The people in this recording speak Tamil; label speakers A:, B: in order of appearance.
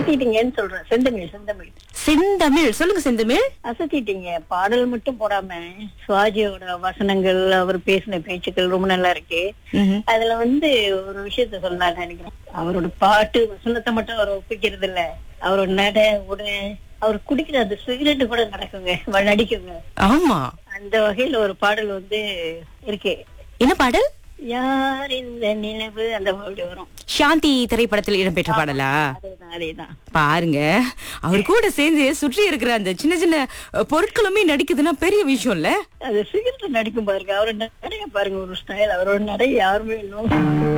A: அசத்திட்டீங்கன்னு சொல்றேன் செந்தமிழ் செந்தமிழ்
B: செந்தமிழ் சொல்லுங்க செந்தமிழ்
A: அசத்திட்டீங்க பாடல் மட்டும் போடாம சுவாஜியோட வசனங்கள் அவர் பேசின பேச்சுக்கள் ரொம்ப நல்லா இருக்கு
B: ம்ஹும்.
A: அதுல வந்து ஒரு விஷயத்த சொல்லலாம் நினைக்கிறேன் அவரோட பாட்டு வசனத்தை மட்டும் அவர் ஒப்பிக்கிறது இல்ல அவரோட நட உடை அவர் குடிக்கிற அந்த சிகரெட் கூட நடக்குங்க வ- நடிக்குங்க
B: ஆமா
A: அந்த வகையில ஒரு பாடல் வந்து இருக்கு
B: என்ன பாடல்
A: யார் இந்த நிலவு அந்த பாட்டு வரும்
B: சாந்தி திரைப்படத்தில் இடம்பெற்ற பாடலா
A: அதேதான் அதேதான்
B: பாருங்க அவர் கூட சேர்ந்து சுற்றி இருக்கிற அந்த சின்ன சின்ன அஹ், பொருட்களுமே நடிக்குதுன்னா பெரிய விஷயம் இல்ல
A: அது சிகரெட் நடிக்கும் பாருங்க அவரோட நடைய பாருங்க ஒரு ஸ்டைல் அவரோட நடை யாருமே இன்னும்